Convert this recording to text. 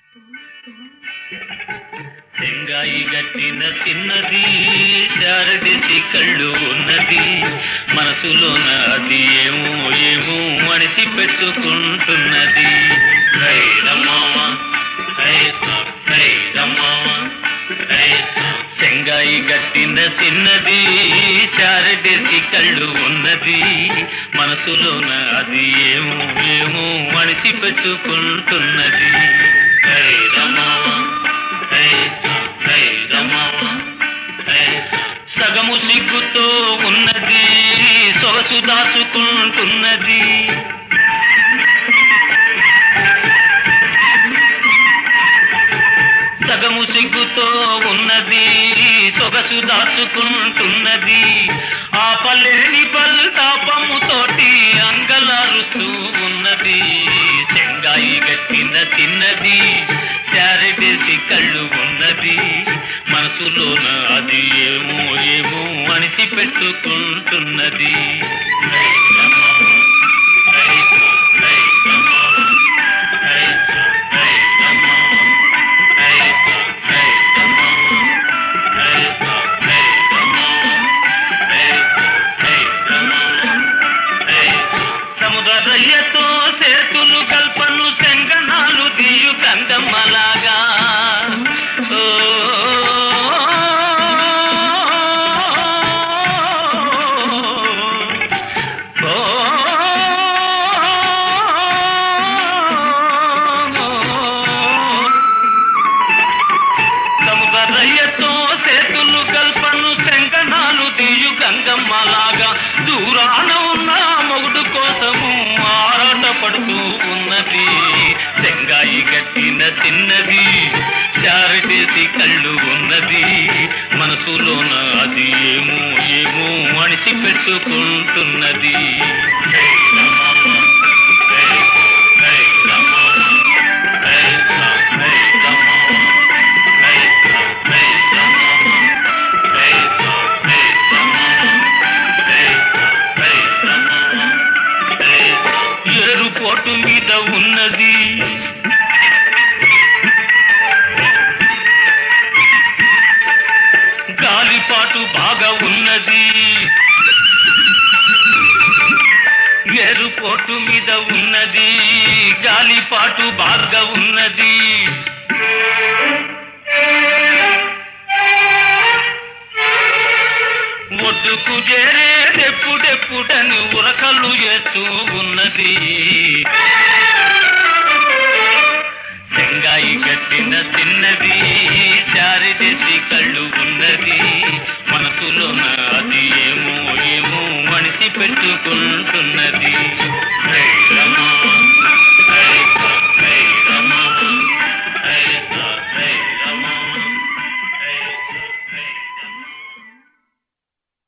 చెంగాయి గట్టిన చిన్నది శారడిసి కళ్ళు ఉన్నది మనసులోన అది ఏమో ఏమో మనిషి పెట్టుకుంటున్నది హై రమామ, హై స- హై రమామ, హై స- చెంగాయి గట్టిన చిన్నది శారడిసి కళ్ళు ఉన్నది మనసులోన అది ఏమో ఏమో మనిషి పెట్టుకుంటున్నది హై రమామ, హై స- హై రమామ, హై స- సగము సిగ్గుతో ఉన్నది సొగసు దాచుకుంటున్నది సగము సిగ్గుతో ఉన్నది సొగసు దాచుకుంటున్నది ఆ పల్లెని పల్తాపము తోటి అంగలారుస్తూ ఉన్నది చెంగాయి గట్టిన తిన్నది శారడేసి కళ్ళు ఉన్నది మనసులోన అది ఏమో ఏమో మనిషి పెట్టుకుంటున్నది హై రమా, హై స- హై రమా, హై స- హై రమా, హై స- హై రమా, హై స- హై రమా, హై స- హై రమా, హై స- సముద్రయ్యతో సేతులు కల్పను శంగనాలు తీయు కందమ్మలాగా ఓ ఓ సముద్రయ్యతో సేతులు కల్పను శంకనాలు తీయు గంగమ్మలాగా దూరాన ఉన్న మొగుడు కోసము ఆరాట పడుతూ ఉన్నది చెంగాయి గట్టిన చిన్నది చారటేసి కళ్ళు ఉన్నది మనసులోన అది ఏమో ఏమో మనిషి పెట్టుకుంటున్నది హై రమా, హై, హై రమా, హై స- హై రమా, హై స- హై రమా, హై స- హై రమా, హై స- హై రమా, హై స- ఏరు పోటు మీద ఉన్నది గాలిపాటు బాగా ఉన్నది ఎరుపోటు మీద ఉన్నది గాలిపాటు బాగా ఉన్నది ఒడ్డుకు చేరేదెప్పుడెప్పుడని ఉరకలు చేస్తూ ఉన్నది చెంగాయి కట్టిన చిన్నది చారిదేసి కళ్ళు ఉన్నది మనసులోన అది ఏమో ఏమో మనిషి పెట్టుకుంటున్నది